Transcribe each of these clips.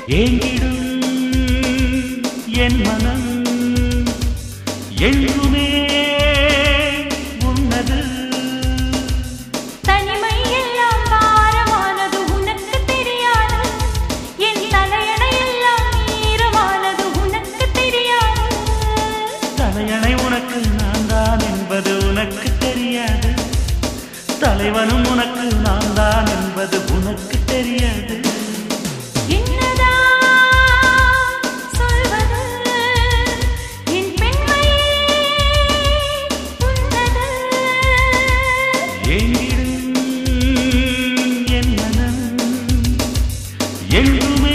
ஏங்கிடும் என் மனம் எங்குமே உன்னது தனிமை எல்லாம் பாரமானது உனக்கு தெரியாது என் தலையணை எல்லாம் ஈரமானது உனக்கு தெரியாது தலையணை உனக்கு நான் தான் என்பது உனக்கு தெரியாது தலைவனும் உனக்கு நான் தான் என்பது உனக்கு தெரியாது என்னதான் சொல்வது என் பெண்மை உன்னது ஏங்கிடும் என் மனம் எங்குமே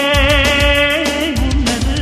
உன்னது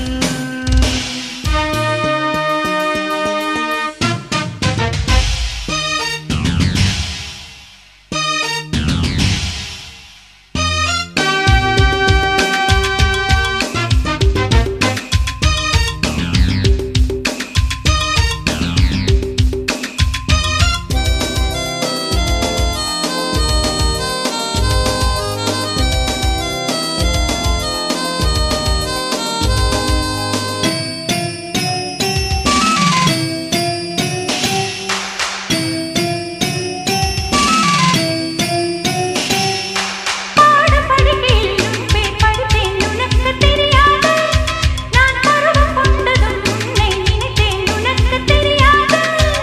பாடம் படிக்கையிலும் பேர் படித்தேன் உனக்கு தெரியாது நான் பருவம் கொண்டதும் உன்னை நினைத்தேன் உனக்கு தெரியாது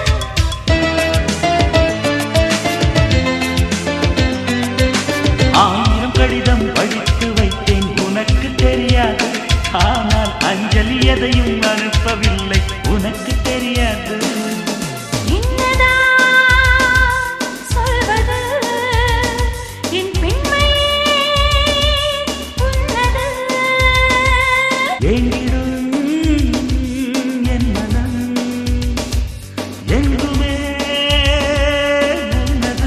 ஆயிரம் கடிதம் படித்து வைத்தேன் உனக்கு தெரியாது ஆனால் அஞ்சலி எதையும் அனுப்பவில்லை உனக்கு தெரியாது என்னதான் சொல்வது என் பெண்மை உன்னது ஏங்கிடும் என் மனம் எங்குமே உன்னது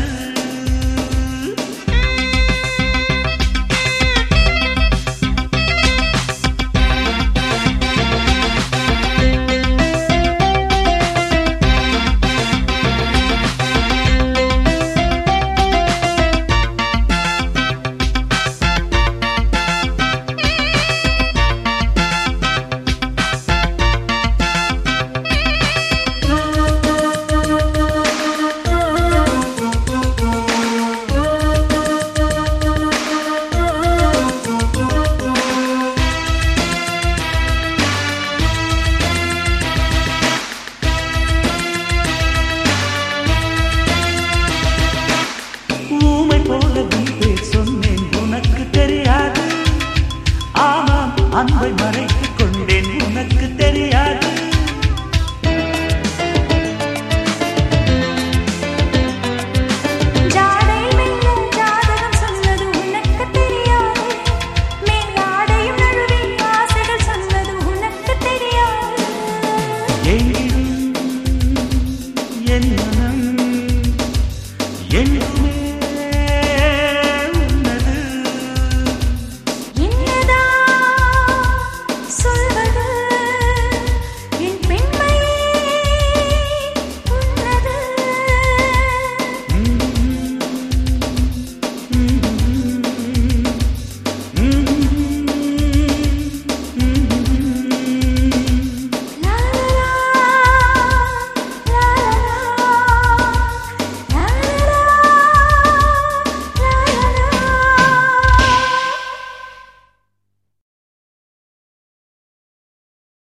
ஊமை போல பேர் சொன்னேன் உனக்கு தெரியாது ஆமாம் அன்பை மறைத்துக் கொண்டேன் உனக்கு தெரியாது